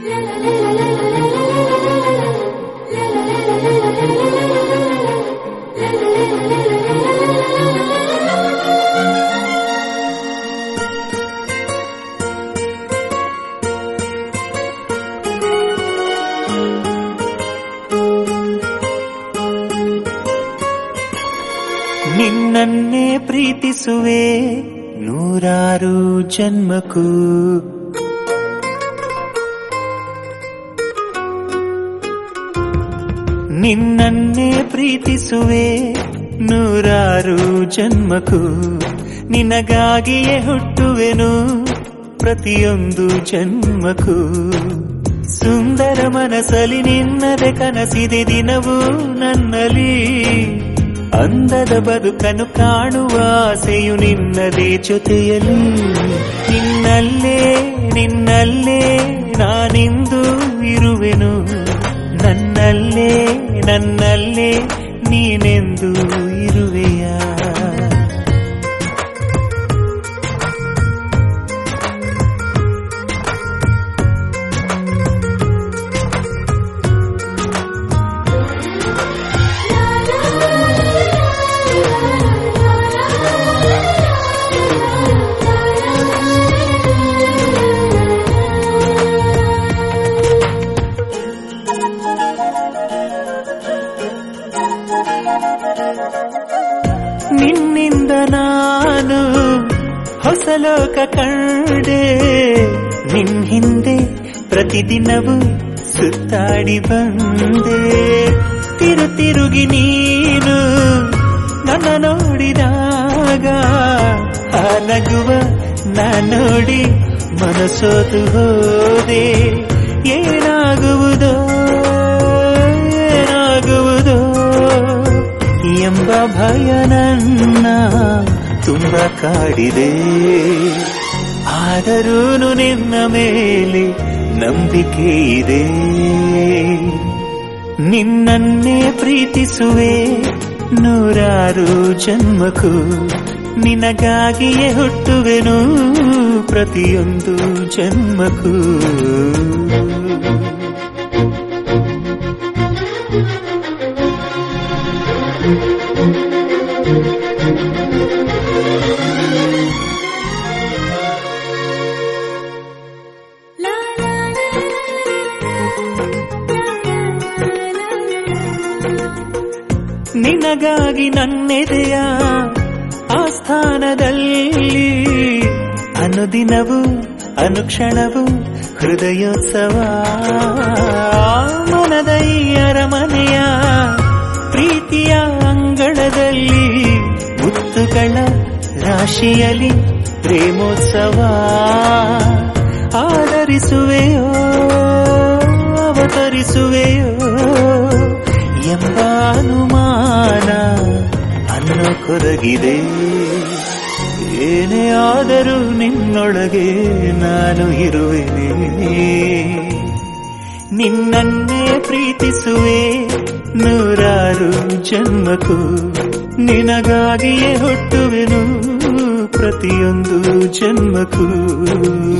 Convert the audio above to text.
ನಿನ್ನನ್ನೇ ಪ್ರೀತಿಸುವೆ ನೂರಾರು ಜನ್ಮಕ್ಕೂ ನಿನ್ನನ್ನೇ ಪ್ರೀತಿಸುವೆ ನೂರಾರು ಜನ್ಮಕ್ಕೂ ನಿನಗಾಗಿಯೇ ಹುಟ್ಟುವೆನು ಪ್ರತಿಯೊಂದು ಜನ್ಮಕ್ಕೂ ಸುಂದರ ಮನಸಲಿ ನಿನ್ನದೆ ಕನಸಿದೆ ದಿನವೂ ನನ್ನಲ್ಲಿ ಅಂದದ ಬದುಕನ್ನು ಕಾಣುವ ಆಸೆಯು ನಿನ್ನದೇ ಜೊತೆಯಲ್ಲಿ ನಿನ್ನಲ್ಲೇ ನಿನ್ನಲ್ಲೇ ನಾನಿಂದು ಇರುವೆನು ನನ್ನಲ್ಲೇ ನನ್ನಲ್ಲೇ ನೀನೆಂದು ಇರುವೆಯಾ ನಿನ್ನಿಂದ ನಾನು ಹೊಸ ಲೋಕ ಕಂಡೆ ನಿನ್ ಹಿಂದೆ ಪ್ರತಿದಿನವೂ ಸುತ್ತಾಡಿ ಬಂದೆ ತಿರು ತಿರುಗಿ ನೀನು ನನ್ನ ನೋಡಿದಾಗ ಆ ನಗುವ ನಾ ನೋಡಿ ಮನಸೋತು ಹೋದೆ ಏನಾಗುವುದೋ ಏನಾಗುವುದೋ ಎಂಬ ಭಯ ನನ್ನ ತುಂಬ ಕಾಡಿದೆ ಆದರೂ ನಿನ್ನ ಮೇಲೆ ನಂಬಿಕೆ ಇದೆ ನಿನ್ನನ್ನೇ ಪ್ರೀತಿಸುವೆ ನೂರಾರು ಜನ್ಮಕ್ಕೂ ನಿನಗಾಗಿಯೇ ಹುಟ್ಟುವೆನು ಪ್ರತಿಯೊಂದು ಜನ್ಮಕ್ಕೂ ನಿನಗಾಗಿ ನನ್ನೆದೆಯ ಆಸ್ಥಾನದಲ್ಲಿ ಅನುದಿನವೂ ಅನುಕ್ಷಣವು ಹೃದಯೋತ್ಸವ ಮನದ ಈ ಅರಮನೆಯ ಪ್ರೀತಿಯ ಅಂಗಳದಲ್ಲಿ ಮುತ್ತುಗಳ ರಾಶಿಯಲ್ಲಿ ಪ್ರೇಮೋತ್ಸವ ಆದರಿಸುವೆಯೋ ಅವತರಿಸುವೆಯೋ ಎಂಬ ಅನುಮಾನ ಅನ್ನ ಕೊರಗಿದೆ ಏನೇ ಆದರೂ ನಿನ್ನೊಳಗೆ ನಾನು ಇರುವೆನೆ ನಿನ್ನನ್ನೇ ಪ್ರೀತಿಸುವೆ ನೂರಾರು ಜನ್ಮಕ್ಕೂ ನಿನಗಾಗಿಯೇ ಹುಟ್ಟುವೆನು ಪ್ರತಿಯೊಂದು ಜನ್ಮಕ್ಕೂ